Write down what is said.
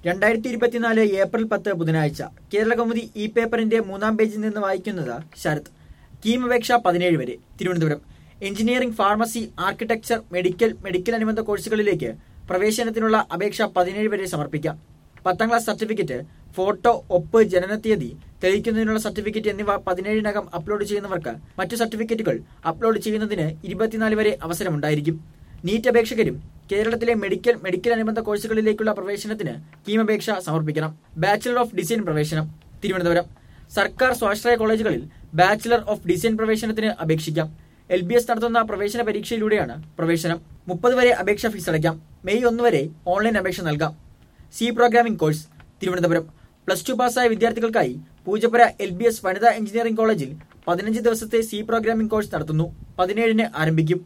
രണ്ടായിരത്തി ഇരുപത്തിനാല് ഏപ്രിൽ പത്ത് ബുധനാഴ്ച കേരള കൗമുദി ഇ പേപ്പറിന്റെ മൂന്നാം പേജിൽ നിന്ന് വായിക്കുന്നത് ശരത് കീമപേക്ഷ പതിനേഴ് വരെ Thiruvananthapuram engineering pharmacy architecture medical medical അനുബന്ധ കോഴ്സുകളിലേക്ക് പ്രവേശനത്തിനുള്ള അപേക്ഷ പതിനേഴ് വരെ സമർപ്പിക്കാം പത്താം ക്ലാസ് സർട്ടിഫിക്കറ്റ് ഫോട്ടോ ഒപ്പ് ജനനത്തീയതി തെളിയിക്കുന്നതിനുള്ള സർട്ടിഫിക്കറ്റ് എന്നിവ പതിനേഴിനകം അപ്ലോഡ് ചെയ്യുന്നവർക്ക് മറ്റു സർട്ടിഫിക്കറ്റുകൾ അപ്ലോഡ് ചെയ്യുന്നതിന് ഇരുപത്തിനാല് വരെ അവസരമുണ്ടായിരിക്കും നീറ്റ് അപേക്ഷകരും കേരളത്തിലെ മെഡിക്കൽ മെഡിക്കൽ അനുബന്ധ കോഴ്സുകളിലേക്കുള്ള പ്രവേശനത്തിന് കീമപേക്ഷ സമർപ്പിക്കണം ബാച്ചിലർ ഓഫ് ഡിസൈൻ പ്രവേശനം തിരുവനന്തപുരം സർക്കാർ സ്വാശ്രയ കോളേജുകളിൽ ബാച്ചിലർ ഓഫ് ഡിസൈൻ പ്രവേശനത്തിന് അപേക്ഷിക്കാം എൽ ബി എസ് നടത്തുന്ന പ്രവേശന പരീക്ഷയിലൂടെയാണ് പ്രവേശനം മുപ്പത് വരെ അപേക്ഷ ഫീസ് അടയ്ക്കാം മെയ് ഒന്ന് വരെ ഓൺലൈൻ അപേക്ഷ നൽകാം C programming course Thiruvananthapuram plus two പാസ്സായ വിദ്യാർത്ഥികൾക്കായി പൂജപ്പുര എൽ ബി എസ് വനിതാ എഞ്ചിനീയറിംഗ് കോളേജിൽ പതിനഞ്ച് ദിവസത്തെ സി പ്രോഗ്രാമിംഗ് കോഴ്സ് നടത്തുന്നു പതിനേഴിന് ആരംഭിക്കും